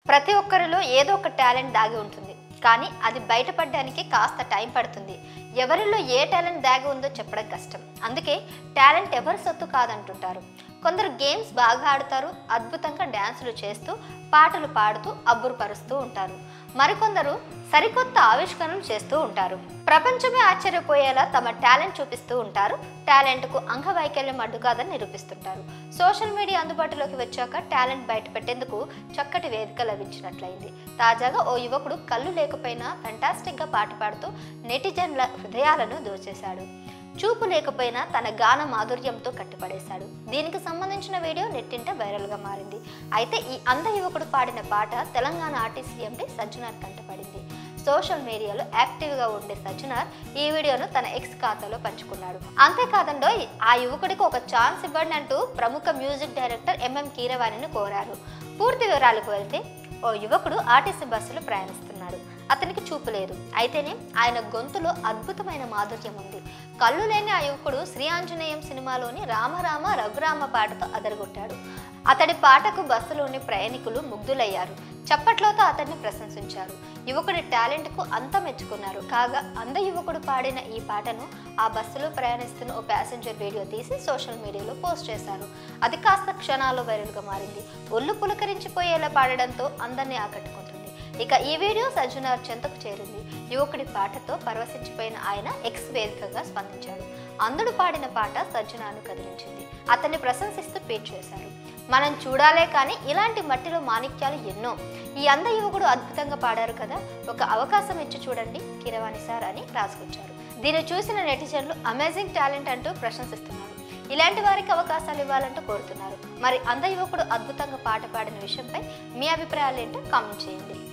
ప్రతి ఒక్కరిలో ఏదో ఒక టాలెంట్ దాగి ఉంటుంది కానీ అది బయటపడడానికి కాస్త టైం పడుతుంది ఎవరిలో ఏ టాలెంట్ దాగి ఉందో చెప్పడం కష్టం అందుకే టాలెంట్ ఎవరి సొత్తు కాదంటుంటారు కొందరు గేమ్స్ బాగా ఆడుతారు అద్భుతంగా డ్యాన్సులు చేస్తూ పాటలు పాడుతూ అబ్బురుపరుస్తూ ఉంటారు మరికొందరు సరికొత్త ఆవిష్కరణలు చేస్తూ ఉంటారు ప్రపంచమే ఆశ్చర్యపోయేలా తమ టాలెంట్ చూపిస్తూ ఉంటారు టాలెంట్కు అంగవైకల్యం అడ్డు కాదని నిరూపిస్తుంటారు సోషల్ మీడియా అందుబాటులోకి వచ్చాక టాలెంట్ బయట పెట్టేందుకు చక్కటి వేదిక లభించినట్లయింది తాజాగా ఓ యువకుడు కళ్ళు లేకపోయినా ఫెంటాస్టిక్గా పాట పాడుతూ నెటిజన్ల హృదయాలను దోచేశాడు చూపు లేకపోయినా తన గాన మాధుర్యంతో కట్టిపడేశాడు దీనికి సంబంధించిన వీడియో నెట్టింట వైరల్గా మారింది అయితే ఈ అంధ యువకుడు పాడిన పాట తెలంగాణ ఆర్టీసీ ఎంపీ సజ్జనార్ కంటపడింది సోషల్ మీడియాలో యాక్టివ్గా ఉండే సజ్జనార్ ఈ వీడియోను తన ఎక్స్ ఖాతాలో పంచుకున్నాడు అంతేకాదండో ఆ యువకుడికి ఒక ఛాన్స్ ఇవ్వండి అంటూ ప్రముఖ మ్యూజిక్ డైరెక్టర్ ఎంఎం కీరవాణిని కోరారు పూర్తి వివరాలకు వెళ్తే ఓ యువకుడు ఆర్టీసీ బస్సులో ప్రయాణిస్తున్నాడు అతనికి చూపు లేదు అయితేనే ఆయన గొంతులో అద్భుతమైన మాధుర్యం ఉంది కళ్ళు లేని ఆ యువకుడు శ్రీ ఆంజనేయం సినిమాలోని రామరామ రఘురామ పాటతో అదరగొట్టాడు అతడి పాటకు బస్సులోని ప్రయాణికులు ముగ్ధులయ్యారు చప్పట్లతో అతన్ని ప్రశంసించారు యువకుడి టాలెంట్కు అంత మెచ్చుకున్నారు కాగా అంద యువకుడు పాడిన ఈ పాటను ఆ బస్సులో ప్రయాణిస్తున్న ఓ ప్యాసింజర్ వీడియో తీసి సోషల్ మీడియాలో పోస్ట్ చేశారు అది కాస్త క్షణాల్లో వైరల్గా మారింది ఒళ్ళు పులకరించిపోయేలా పాడడంతో అందరినీ ఆకట్టుకుంటుంది ఇక ఈ వీడియో సజ్జనార్ చెంతకు చేరింది యువకుడి పాటతో పరవశించిపోయిన ఆయన ఎక్స్ వేదికగా స్పందించాడు అందుడు పాడిన పాట సజ్జనార్ను కదిలించింది అతన్ని ప్రశంసిస్తూ ట్వీట్ చేశారు మనం చూడాలే కానీ ఇలాంటి మట్టిలో మాణిక్యాలు ఎన్నో ఈ అంద యువకుడు అద్భుతంగా పాడారు కదా ఒక అవకాశం ఇచ్చి చూడండి కిరవాణి సార్ అని రాసుకొచ్చారు దీన్ని చూసిన నెటిజన్లు అమేజింగ్ టాలెంట్ అంటూ ప్రశంసిస్తున్నారు ఇలాంటి వారికి అవకాశాలు ఇవ్వాలంటూ కోరుతున్నారు మరి అంద యువకుడు అద్భుతంగా పాట పాడిన విషయంపై మీ అభిప్రాయాలు ఏంటో కామెంట్ చేయండి